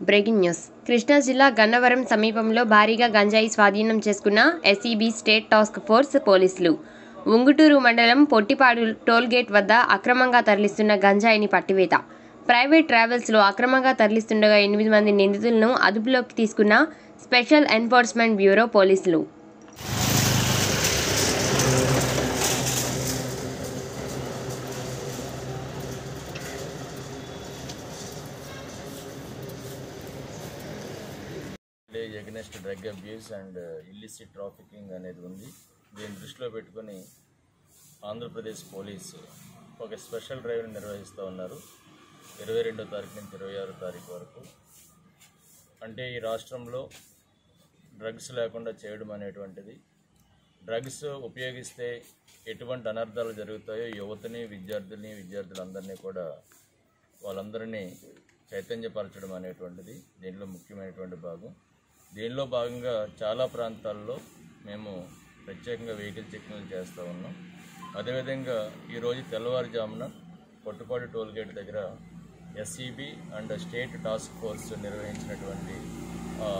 Breaking news Krishna జిల్లా గన్నవరం సమీపంలో భారీగా గంజాయి స్వాధీనం చేసుకున్న ఎస్ఈబి స్టేట్ టాస్క్ ఫోర్స్ పోలీసులు ఉంగుటూరు మండలం పొట్టిపాడు టోల్గేట్ వద్ద అక్రమంగా తరలిస్తున్న గంజాయిని పట్టివేత ప్రైవేట్ ట్రావెల్స్లో అక్రమంగా తరలిస్తుండగా ఎనిమిది మంది నిందితులను అదుపులోకి తీసుకున్న స్పెషల్ ఎన్ఫోర్స్మెంట్ బ్యూరో పోలీసులు village against drug abuse and illicit trafficking అనేది ఉంది దీన్ని దృష్టిలో పెట్టుకొని ఆంధ్రప్రదేశ్ పోలీసు ఒక స్పెషల్ డ్రైవ్ని నిర్వహిస్తూ ఉన్నారు ఇరవై రెండో తారీఖు నుంచి ఇరవై ఆరో తారీఖు వరకు అంటే ఈ రాష్ట్రంలో డ్రగ్స్ లేకుండా చేయడం అనేటువంటిది డ్రగ్స్ ఉపయోగిస్తే ఎటువంటి అనర్థాలు జరుగుతాయో యువతని విద్యార్థుల్ని విద్యార్థులందరినీ కూడా వాళ్ళందరినీ చైతన్యపరచడం అనేటువంటిది దీనిలో ముఖ్యమైనటువంటి భాగం దీనిలో భాగంగా చాలా ప్రాంతాల్లో మేము ప్రత్యేకంగా వెహికల్ చెకింగ్లు చేస్తూ ఉన్నాం అదేవిధంగా ఈరోజు తెల్లవారుజామున పొట్టుపాడు టోల్ గేట్ దగ్గర SEB and state task force నిర్వహించినటువంటి ఆ,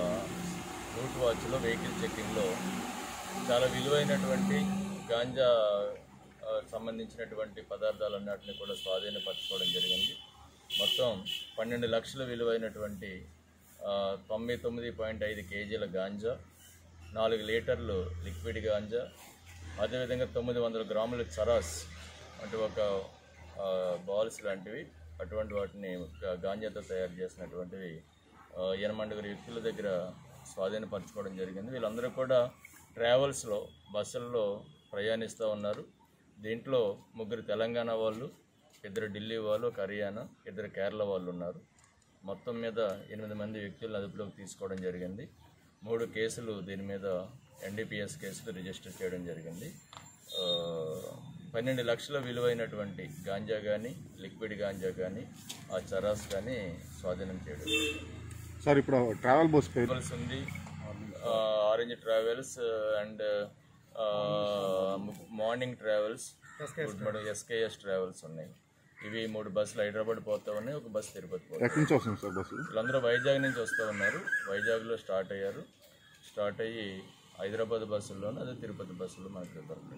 రూట్ వాచ్లో వెహికల్ చెకింగ్లో చాలా విలువైనటువంటి గాంజా ఆ, సంబంధించినటువంటి పదార్థాలన్నింటినీ కూడా స్వాధీనపరచుకోవడం జరిగింది మొత్తం పన్నెండు లక్షల విలువైనటువంటి ఆ, తొంభై తొమ్మిది పాయింట్ ఐదు కేజీల గాంజా నాలుగు లీటర్లు లిక్విడ్ గాంజా అదేవిధంగా తొమ్మిది వందల గ్రాముల చరాస్ అంటే ఒక ఆ, బాల్స్ లాంటివి అటువంటి వాటిని గా- గాంజాతో తయారు చేసినటువంటివి ఆ, ఎనమండుగురు వ్యక్తుల దగ్గర స్వాధీనపరచుకోవడం జరిగింది వీళ్ళందరూ కూడా ట్రావెల్స్లో బస్సుల్లో ప్రయాణిస్తూ ఉన్నారు దీంట్లో ముగ్గురు తెలంగాణ వాళ్ళు ఇద్దరు ఢిల్లీ వాళ్ళు ఒక హర్యానా ఇద్దరు కేరళ వాళ్ళు ఉన్నారు మొత్తం మీద ఎనిమిది మంది వ్యక్తులను అదుపులోకి తీసుకోవడం జరిగింది మూడు కేసులు దీని మీద ఎన్డీపీఎస్ కేసులు రిజిస్టర్ చేయడం జరిగింది ఆ, పన్నెండు లక్షల విలువైనటువంటి గాంజా కానీ లిక్విడ్ గాంజా కానీ ఆ చరాస్ కానీ స్వాధీనం చేయడం జరిగింది. సార్ ఇప్పుడు ట్రావెల్ బస్ పేరు ట్రావెల్స్ ఉంది ఆ, ఆరెంజ్ ట్రావెల్స్ అండ్ ఆ, morning travels good morning SKS travels ఉన్నాయి ఇవి మూడు బస్సులు హైదరాబాద్ పోతా ఉన్నాయి ఒక బస్సు తిరుపతి పోతుంది ఎక్కడి నుంచి వస్తుంది సార్ బస్సు వీళ్ళందరూ వైజాగ్ నుంచి వస్తూ ఉన్నారు వైజాగ్లో స్టార్ట్ అయ్యారు స్టార్ట్ అయ్యి హైదరాబాద్ బస్సుల్లోనూ అదే తిరుపతి బస్సులో మనకి దొరకడం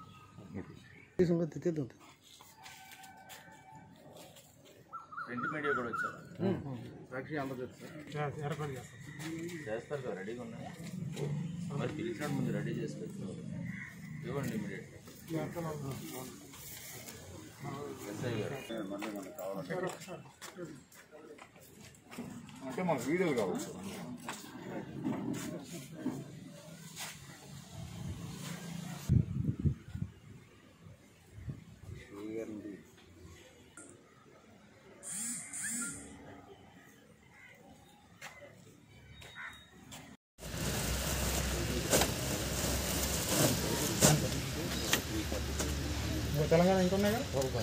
జరిగింది ప్రింట్ మీడియా కూడా వచ్చారు చేస్తారు కదా రెడీగా ఉన్నాయి మరి పిలిచినట్టు ముందు రెడీ చేసి పెట్టుకోవాలి ఇవ్వండి ఇమీడియట్గా ఎస్ఐ గారు అంటే మనకు వీడియోలు కావాలి సార్ తెలంగాణ ఇంకా ఉన్నాయి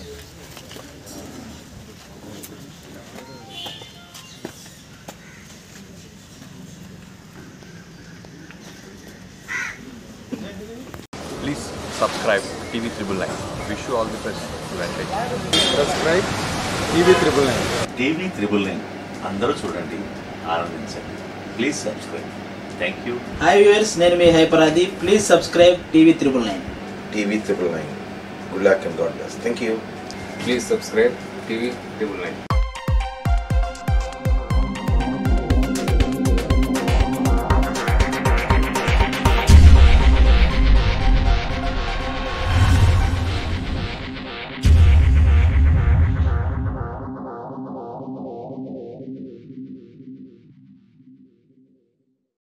Please subscribe TV Triple Nine. Wish you all the best. Advantage. Subscribe TV triple nine TV triple nine అందరూ చూడండి ఆనందించండి please subscribe thank you hi viewers నేను మీ హైపరాది please subscribe TV triple nine TV triple nine. Good luck and God bless. Thank you. Please subscribe TV Triple Nine.